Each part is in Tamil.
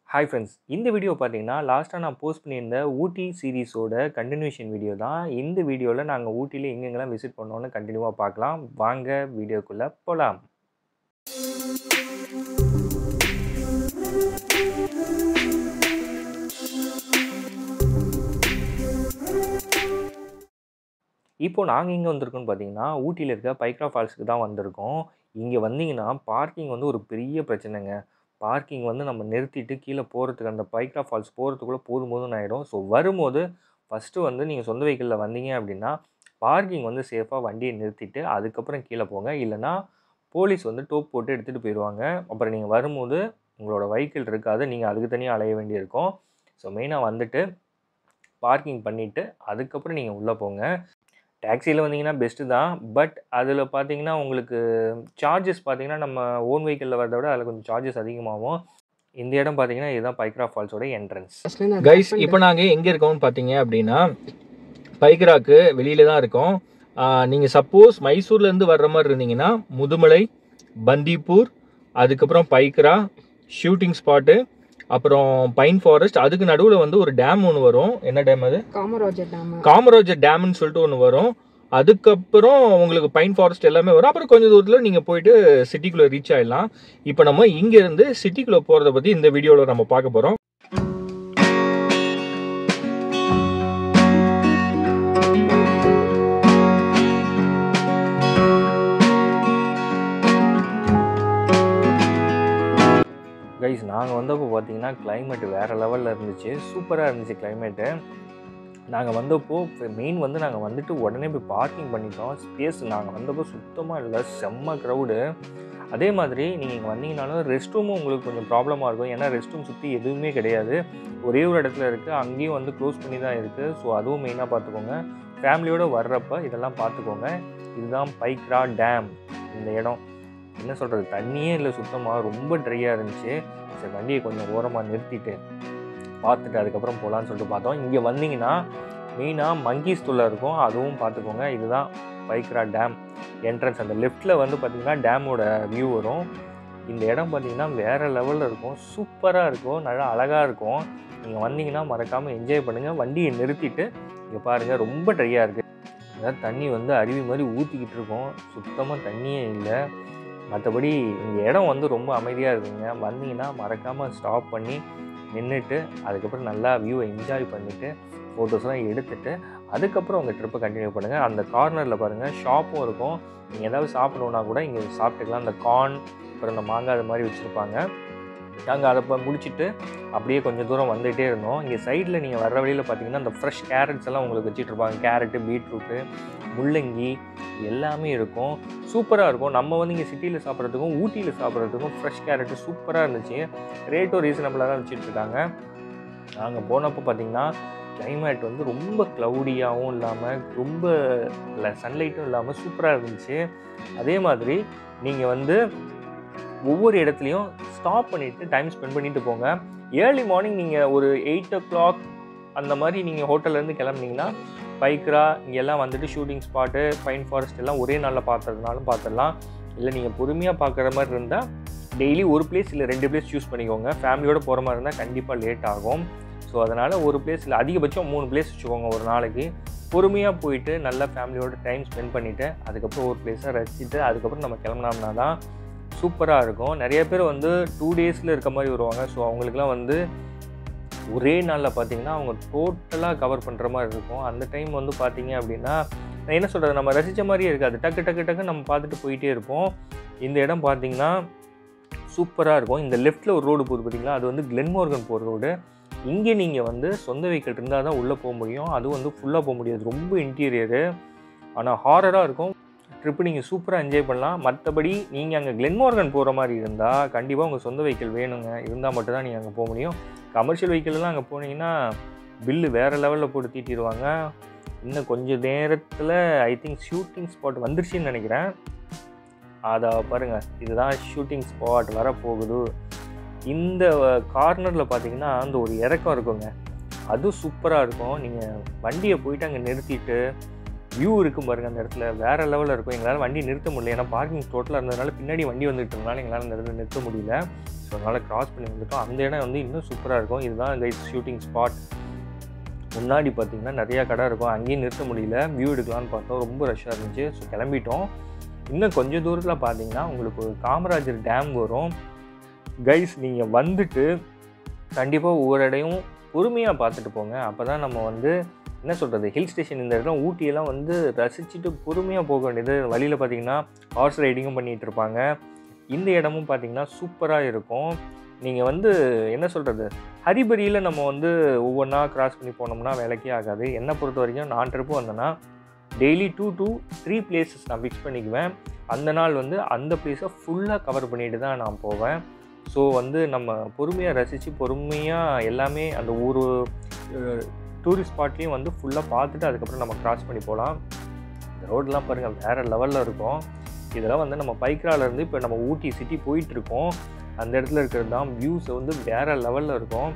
ஹாய் ஃப்ரெண்ட்ஸ் இந்த வீடியோ பார்த்தீங்கன்னா லாஸ்ட்டாக நான் போஸ்ட் பண்ணியிருந்த ஊட்டி சீரீஸோட கண்டினியூஷன் வீடியோ தான் இந்த வீடியோவில் நாங்கள் ஊட்டியில் எங்கெங்கெல்லாம் விசிட் பண்ணோன்னு கண்டினியூவாக பார்க்கலாம் வாங்க வீடியோக்குள்ளே போகலாம் இப்போ நாங்கள் எங்கே வந்திருக்கோம்னு பார்த்தீங்கன்னா ஊட்டியில் இருக்க பைக்ரா ஃபால்ஸுக்கு தான் வந்திருக்கோம் இங்கே வந்தீங்கன்னா பார்க்கிங் வந்து ஒரு பெரிய பிரச்சனைங்க பார்க்கிங் வந்து நம்ம நிறுத்திட்டு கீழே போகிறதுக்கு அந்த பைக்ரா ஃபால்ஸ் போகிறதுக்குள்ளே போதும் போதும்னு ஆகிடும் ஸோ வரும்போது ஃபஸ்ட்டு வந்து நீங்கள் சொந்த வெஹிக்கிளில் வந்தீங்க அப்படின்னா பார்க்கிங் வந்து சேஃபாக வண்டியை நிறுத்திட்டு அதுக்கப்புறம் கீழே போங்க இல்லைனா போலீஸ் வந்து டோப் போட்டு எடுத்துகிட்டு போயிடுவாங்க அப்புறம் நீங்கள் வரும்போது உங்களோட வெஹிக்கிள் இருக்காது நீங்கள் அதுக்கு தனியாக அலைய வேண்டியிருக்கும் ஸோ மெயினாக வந்துட்டு பார்க்கிங் பண்ணிவிட்டு அதுக்கப்புறம் நீங்கள் உள்ளே போங்க டாக்ஸியில் வந்தீங்கன்னா பெஸ்ட்டு தான் பட் அதில் பார்த்தீங்கன்னா உங்களுக்கு சார்ஜஸ் பார்த்தீங்கன்னா நம்ம ஓன் வெஹிக்கிளில் வரதை விட அதில் கொஞ்சம் சார்ஜஸ் அதிகமாகும் இந்த இடம் பார்த்தீங்கன்னா இதுதான் பைக்ரா ஃபால்ஸோட என்ட்ரன்ஸ் கைஸ் இப்போ நாங்கள் எங்கே இருக்கோம்னு பார்த்தீங்க அப்படின்னா பைக்ராக்கு வெளியில தான் இருக்கோம் நீங்கள் சப்போஸ் மைசூர்லேருந்து வர்ற மாதிரி இருந்தீங்கன்னா முதுமலை பந்திப்பூர் அதுக்கப்புறம் பைக்ரா ஷூட்டிங் ஸ்பாட்டு அப்புறம் பைன் ஃபாரஸ்ட் அதுக்கு நடுவில் வந்து ஒரு டேம் ஒன்று வரும் என்ன டேம் அது காமராஜர் டேம் காமராஜர் டேம்னு சொல்லிட்டு ஒன்று வரும் அதுக்கப்புறம் உங்களுக்கு பைன் ஃபாரஸ்ட் எல்லாமே வரும் அப்புறம் கொஞ்சம் தூரத்தில் நீங்கள் போயிட்டு சிட்டிக்குள்ளே ரீச் ஆகிடலாம் இப்போ நம்ம இங்கேருந்து சிட்டிக்குள்ளே போகிறத பற்றி இந்த வீடியோவில் நம்ம பார்க்க போகிறோம் கைஸ் நாங்கள் வந்தப்போ பார்த்தீங்கன்னா climate வேறு லெவலில் இருந்துச்சு சூப்பராக இருந்துச்சு climate நாங்கள் வந்தப்போ மெயின் வந்து நாங்கள் வந்துட்டு உடனே போய் பார்க்கிங் பண்ணிட்டோம் ஸ்பேஸ் நாங்கள் வந்தப்போ சுத்தமாக இல்லை செம்ம க்ரௌடு அதே மாதிரி நீங்கள் இங்கே வந்தீங்கனாலும் ரெஸ்ட் ரூமும் உங்களுக்கு கொஞ்சம் ப்ராப்ளமாக இருக்கும் ஏன்னா ரெஸ்ட் ரூம் சுற்றி எதுவுமே கிடையாது ஒரே ஒரு இடத்துல இருக்குது அங்கேயும் வந்து க்ளோஸ் பண்ணி தான் இருக்குது ஸோ அதுவும் மெயினாக பார்த்துக்கோங்க ஃபேமிலியோடு வர்றப்ப இதெல்லாம் பார்த்துக்கோங்க இதுதான் பைக்ரா டேம் இந்த இடம் என்ன சொல்கிறது தண்ணியே இல்லை சுத்தமாக ரொம்ப ட்ரையாக இருந்துச்சு சரி வண்டியை கொஞ்சம் ஓரமாக நிறுத்திட்டு பார்த்துட்டு அதுக்கப்புறம் போகலான்னு சொல்லிட்டு பார்த்தோம் இங்கே வந்தீங்கன்னா மெயினாக மங்கீஸ் துள்ள இருக்கும் அதுவும் பார்த்துக்கோங்க இதுதான் பைக்ரா டேம் என்ட்ரன்ஸ் அந்த லெஃப்ட்டில் வந்து பார்த்திங்கன்னா டேமோட வியூ வரும் இந்த இடம் பார்த்திங்கன்னா வேறு லெவலில் இருக்கும் சூப்பராக இருக்கும் நல்லா அழகாக இருக்கும் நீங்கள் வந்தீங்கன்னா மறக்காமல் என்ஜாய் பண்ணுங்கள் வண்டியை நிறுத்திட்டு இங்கே பாருங்கள் ரொம்ப ட்ரையாக இருக்குது அதாவது தண்ணி வந்து அருவி மாதிரி ஊற்றிக்கிட்டு இருக்கோம் சுத்தமாக தண்ணியே இல்லை மற்றபடி இந்த இடம் வந்து ரொம்ப அமைதியாக இருக்குங்க வந்தீங்கன்னா மறக்காமல் ஸ்டாப் பண்ணி நின்றுட்டு அதுக்கப்புறம் நல்லா வியூவை என்ஜாய் பண்ணிவிட்டு ஃபோட்டோஸ்லாம் எடுத்துட்டு அதுக்கப்புறம் உங்கள் ட்ரிப்பை கண்டினியூ பண்ணுங்கள் அந்த கார்னரில் பாருங்கள் ஷாப்பும் இருக்கும் நீங்கள் ஏதாவது சாப்பிடணுன்னா கூட இங்கே சாப்பிட்டுக்கலாம் அந்த கார்ன் அப்புறம் இந்த மாங்காய் அது மாதிரி வச்சுருப்பாங்க நாங்கள் அதை இப்போ முடிச்சுட்டு அப்படியே கொஞ்சம் தூரம் வந்துகிட்டே இருந்தோம் இங்கே சைடில் நீங்கள் வர்ற வழியில் பார்த்தீங்கன்னா அந்த ஃப்ரெஷ் கேரட்ஸ் எல்லாம் உங்களுக்கு வச்சுட்டு இருப்பாங்க கேரட்டு பீட்ரூட்டு முள்ளங்கி எல்லாமே இருக்கும் சூப்பராக இருக்கும் நம்ம வந்து இங்கே சிட்டியில் சாப்பிட்றதுக்கும் ஊட்டியில் சாப்பிட்றதுக்கும் ஃப்ரெஷ் கேரட்டு சூப்பராக இருந்துச்சு ரேட்டும் ரீசனபிளாக தான் வச்சுட்டு இருக்காங்க நாங்கள் போனப்போ பார்த்தீங்கன்னா கிளைமேட் வந்து ரொம்ப க்ளவுடியாகவும் இல்லாமல் ரொம்ப சன்லைட்டும் இல்லாமல் சூப்பராக இருந்துச்சு அதே மாதிரி நீங்கள் வந்து ஒவ்வொரு இடத்துலையும் ஸ்டாப் பண்ணிவிட்டு டைம் ஸ்பெண்ட் பண்ணிட்டு போங்க ஏர்லி மார்னிங் நீங்கள் ஒரு எயிட் ஓ கிளாக் அந்த மாதிரி நீங்கள் ஹோட்டல்லேருந்து கிளம்புனீங்கன்னா பைக்ரா இங்கெல்லாம் வந்துட்டு ஷூட்டிங் ஸ்பாட்டு ஃபைன் ஃபாரஸ்ட் எல்லாம் ஒரே நாளில் பார்த்துறதுனாலும் பார்த்துடலாம் இல்லை நீங்கள் பொறுமையாக பார்க்குற மாதிரி இருந்தால் டெய்லி ஒரு பிளேஸ் இல்லை ரெண்டு பிளேஸ் சூஸ் பண்ணிக்கோங்க ஃபேமிலியோடு போகிற மாதிரி இருந்தால் கண்டிப்பாக லேட் ஆகும் ஸோ அதனால் ஒரு பிளேஸ் இல்லை அதிகபட்சம் மூணு பிளேஸ் வச்சுக்கோங்க ஒரு நாளைக்கு பொறுமையாக போயிட்டு நல்லா ஃபேமிலியோட டைம் ஸ்பெண்ட் பண்ணிவிட்டு அதுக்கப்புறம் ஒரு பிளேஸை ரசிச்சுட்டு அதுக்கப்புறம் நம்ம கிளம்புனோம்னா தான் சூப்பராக இருக்கும் நிறைய பேர் வந்து டூ டேஸில் இருக்க மாதிரி வருவாங்க ஸோ அவங்களுக்குலாம் வந்து ஒரே நாளில் பார்த்தீங்கன்னா அவங்க டோட்டலாக கவர் பண்ணுற மாதிரி இருக்கும் அந்த டைம் வந்து பார்த்தீங்க அப்படின்னா நான் என்ன சொல்கிறது நம்ம ரசித்த மாதிரியே இருக்காது டக்கு டக்கு டக்கு நம்ம பார்த்துட்டு போயிட்டே இருப்போம் இந்த இடம் பார்த்தீங்கன்னா சூப்பராக இருக்கும் இந்த லெஃப்ட்டில் ஒரு ரோடு போகுது பார்த்தீங்களா அது வந்து கிளென்மோர்கன் போகிற ரோடு இங்கே நீங்கள் வந்து சொந்த வெஹிக்கிள் இருந்தால் தான் உள்ளே போக முடியும் அது வந்து ஃபுல்லாக போக முடியாது ரொம்ப இன்டீரியரு ஆனால் ஹாரராக இருக்கும் ட்ரிப்பு நீங்கள் சூப்பராக என்ஜாய் பண்ணலாம் மற்றபடி நீங்கள் அங்கே கிளென்மோர்கன் போகிற மாதிரி இருந்தால் கண்டிப்பாக உங்கள் சொந்த வெஹிக்கிள் வேணுங்க இருந்தால் மட்டும் தான் நீங்கள் அங்கே போக முடியும் கமர்ஷியல் வெஹிக்கிள்லாம் அங்கே போனீங்கன்னா பில்லு வேறு லெவலில் போட்டு தீட்டிடுவாங்க இன்னும் கொஞ்சம் நேரத்தில் ஐ திங்க் ஷூட்டிங் ஸ்பாட் வந்துருச்சுன்னு நினைக்கிறேன் அதை பாருங்கள் இதுதான் ஷூட்டிங் ஸ்பாட் வரப்போகுது இந்த கார்னரில் பார்த்தீங்கன்னா அந்த ஒரு இறக்கம் இருக்குங்க அது சூப்பராக இருக்கும் நீங்கள் வண்டியை போயிட்டு அங்கே நிறுத்திட்டு வியூ இருக்கும் பாருங்க அந்த இடத்துல வேறு லெவலில் இருக்கும் எங்களால் வண்டி நிறுத்த முடியல ஏன்னா பார்க்கிங் டோட்டலாக இருந்ததுனால பின்னாடி வண்டி வந்துட்டு இருந்தனால எங்களால் அந்த இடத்துல நிறுத்த முடியல ஸோ அதனால் கிராஸ் பண்ணி வந்துட்டோம் அந்த இடம் வந்து இன்னும் சூப்பராக இருக்கும் இதுதான் கைஸ் ஷூட்டிங் ஸ்பாட் முன்னாடி பார்த்தீங்கன்னா நிறையா கடை இருக்கும் அங்கேயும் நிறுத்த முடியல வியூ எடுக்கலாம்னு பார்த்தோம் ரொம்ப ரஷ்ஷாக இருந்துச்சு ஸோ கிளம்பிட்டோம் இன்னும் கொஞ்சம் தூரத்தில் பார்த்தீங்கன்னா உங்களுக்கு ஒரு காமராஜர் டேம் வரும் கைஸ் நீங்கள் வந்துட்டு கண்டிப்பாக ஒவ்வொரு இடையும் பொறுமையாக பார்த்துட்டு போங்க அப்போ தான் நம்ம வந்து என்ன சொல்கிறது ஹில் ஸ்டேஷன் இந்த இடம் ஊட்டியெல்லாம் வந்து ரசிச்சுட்டு பொறுமையாக போக வேண்டியது வழியில் பார்த்தீங்கன்னா ஹார்ஸ் ரைடிங்கும் பண்ணிகிட்டு இருப்பாங்க இந்த இடமும் பார்த்தீங்கன்னா சூப்பராக இருக்கும் நீங்கள் வந்து என்ன சொல்கிறது ஹரிபரியில் நம்ம வந்து ஒவ்வொன்றா கிராஸ் பண்ணி போனோம்னா வேலைக்கே ஆகாது என்னை பொறுத்த வரைக்கும் நான் ட்ரிப்பு வந்தேன்னா daily two two three places நான் ஃபிக்ஸ் பண்ணிக்குவேன் அந்த நாள் வந்து அந்த பிளேஸை ஃபுல்லாக கவர் பண்ணிட்டு தான் நான் போவேன் ஸோ வந்து நம்ம பொறுமையாக ரசித்து பொறுமையாக எல்லாமே அந்த ஒரு டூரிஸ்ட் ஸ்பாட்லேயும் வந்து ஃபுல்லாக பார்த்துட்டு அதுக்கப்புறம் நம்ம கிராஸ் பண்ணி போகலாம் இந்த ரோடெலாம் பாருங்கள் வேறு லெவலில் இருக்கும் இதெல்லாம் வந்து நம்ம பைக்ராலேருந்து இப்போ நம்ம ஊட்டி சிட்டி போயிட்டுருக்கோம் அந்த இடத்துல இருக்கிறது தான் வியூஸ் வந்து வேறு லெவலில் இருக்கும்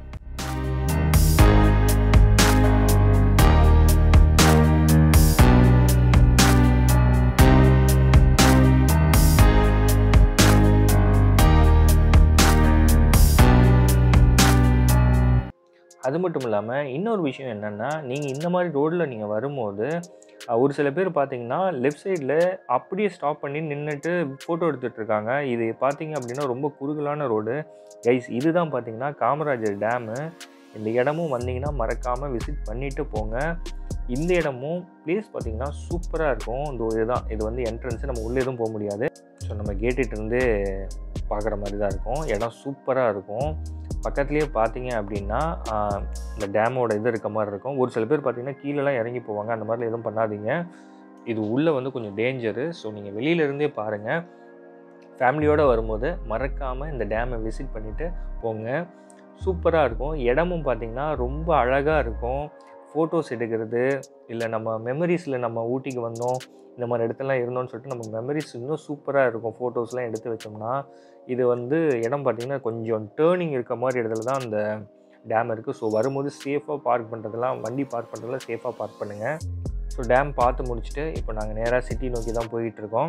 அது மட்டும் இல்லாமல் இன்னொரு விஷயம் என்னென்னா நீங்கள் இந்த மாதிரி ரோடில் நீங்கள் வரும்போது அஹ், ஒரு சில பேர் பார்த்தீங்கன்னா லெஃப்ட் சைடில் அப்படியே ஸ்டாப் பண்ணி நின்றுட்டு ஃபோட்டோ எடுத்துகிட்டு இருக்காங்க இது பார்த்தீங்க அப்படின்னா ரொம்ப குறுகலான ரோடு கைஸ் இதுதான் பார்த்தீங்கன்னா காமராஜர் டேமு இந்த இடமும் வந்தீங்கன்னா மறக்காமல் விசிட் பண்ணிவிட்டு போங்க இந்த இடமும் ப்ளேஸ் பார்த்தீங்கன்னா சூப்பராக இருக்கும் இந்த இதுதான் இது வந்து என்ட்ரன்ஸு நம்ம உள்ளே எதுவும் போக முடியாது ஸோ நம்ம கேட்டுட்டு இருந்து பார்க்குற மாதிரி தான் இருக்கும் இடம் சூப்பராக இருக்கும் பக்கத்துலேயே பார்த்தீங்க அப்படின்னா ஆஹ், இந்த டேமோட இது இருக்க மாதிரி இருக்கும் ஒரு சில பேர் பார்த்தீங்கன்னா கீழெல்லாம் இறங்கி போவாங்க அந்த மாதிரிலாம் எதுவும் பண்ணாதீங்க இது உள்ளே வந்து கொஞ்சம் டேஞ்சரு ஸோ நீங்கள் வெளியிலேருந்தே பாருங்கள் ஃபேமிலியோடு வரும்போது மறக்காமல் இந்த டேமை விசிட் பண்ணிவிட்டு போங்க சூப்பராக இருக்கும் இடமும் பார்த்தீங்கன்னா ரொம்ப அழகாக இருக்கும் ஃபோட்டோஸ் எடுக்கிறது இல்லை நம்ம மெமரிஸில் நம்ம ஊட்டிக்கு வந்தோம் இந்த மாதிரி இடத்துலலாம் இருந்தோம்னு சொல்லிட்டு நம்ம மெமரிஸ் இன்னும் சூப்பராக இருக்கும் ஃபோட்டோஸ்லாம் எடுத்து வச்சோம்னா இது வந்து இடம் பார்த்திங்கன்னா கொஞ்சம் டேர்னிங் இருக்க மாதிரி இடத்துல தான் அந்த டேம் இருக்குது ஸோ வரும்போது சேஃபாக பார்க் பண்ணுறதெல்லாம் வண்டி பார்க் பண்ணுறதுலாம் சேஃபாக பார்க் பண்ணுங்கள் ஸோ டேம் பார்த்து முடிச்சுட்டு இப்போ நாங்கள் நேராக சிட்டி நோக்கி தான் போயிட்டுருக்கோம்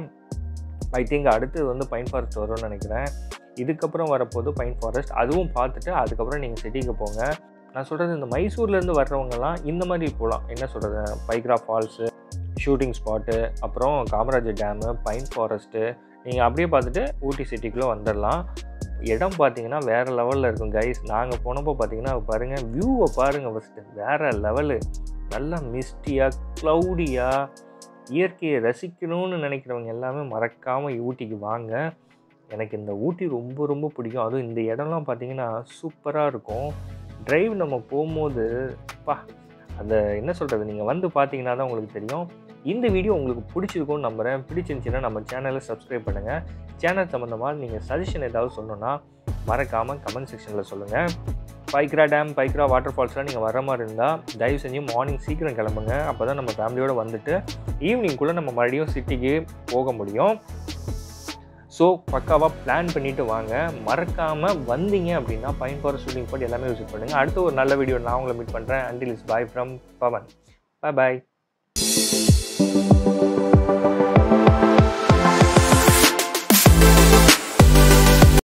ஐ திங்க் அடுத்து வந்து பைன் ஃபாரஸ்ட் வரும்னு நினைக்கிறேன் இதுக்கப்புறம் வரப்போது பைன் ஃபாரஸ்ட் அதுவும் பார்த்துட்டு அதுக்கப்புறம் நீங்கள் சிட்டிக்கு போங்க நான் சொல்கிறது இந்த மைசூர்லேருந்து வர்றவங்கலாம் இந்த மாதிரி போகலாம் என்ன சொல்கிறது பைக்ரா ஃபால்ஸு ஷூட்டிங் ஸ்பாட்டு அப்புறம் காமராஜர் டேமு பைன் ஃபாரஸ்ட்டு நீங்கள் அப்படியே பார்த்துட்டு ஊட்டி சிட்டிக்குள்ளே வந்துடலாம் இடம் பார்த்தீங்கன்னா வேறு லெவலில் இருக்கும் கைஸ் நாங்கள் போனப்போ பார்த்தீங்கன்னா பாருங்கள் வியூவை பாருங்கள் ஃபஸ்ட்டு வேறு லெவலு நல்லா மிஸ்டியாக க்ளவுடியாக இயற்கையை ரசிக்கணும்னு நினைக்கிறவங்க எல்லாமே மறக்காமல் ஊட்டிக்கு வாங்க எனக்கு இந்த ஊட்டி ரொம்ப ரொம்ப பிடிக்கும் அதுவும் இந்த இடம்லாம் பார்த்தீங்கன்னா சூப்பராக இருக்கும் டிரைவ் நம்ம போகும்போது பா அந்த என்ன சொல்கிறது நீங்கள் வந்து பார்த்தீங்கன்னா தான் உங்களுக்கு தெரியும் இந்த வீடியோ உங்களுக்கு பிடிச்சிருக்கும்னு நம்புகிறேன் பிடிச்சிருந்துச்சின்னா நம்ம சேனலை சப்ஸ்கிரைப் பண்ணுங்கள் சேனல் சம்மந்தமாக நீங்கள் சஜஷன் ஏதாவது சொல்லணும்னா மறக்காமல் கமெண்ட் செக்ஷனில் சொல்லுங்கள் பைக்ரா டேம் பைக்ரா வாட்டர் ஃபால்ஸ்லாம் நீங்கள் வர மாதிரி இருந்தால் தயவு செஞ்சு மார்னிங் சீக்கிரம் கிளம்புங்க அப்போ தான் நம்ம ஃபேமிலியோடு வந்துட்டு ஈவினிங்குள்ளே நம்ம மறுபடியும் சிட்டிக்கு போக முடியும் ஸோ பக்காவாக பிளான் பண்ணிவிட்டு வாங்க மறக்காமல் வந்தீங்க அப்படின்னா பைன் ஃபாரஸ்ட் ஷூட்டிங் ஸ்பாட் எல்லாமே விசிட் பண்ணுங்கள் அடுத்த ஒரு நல்ல வீடியோ நான் உங்களை மீட் பண்ணுறேன் until is bye from Pavan bye bye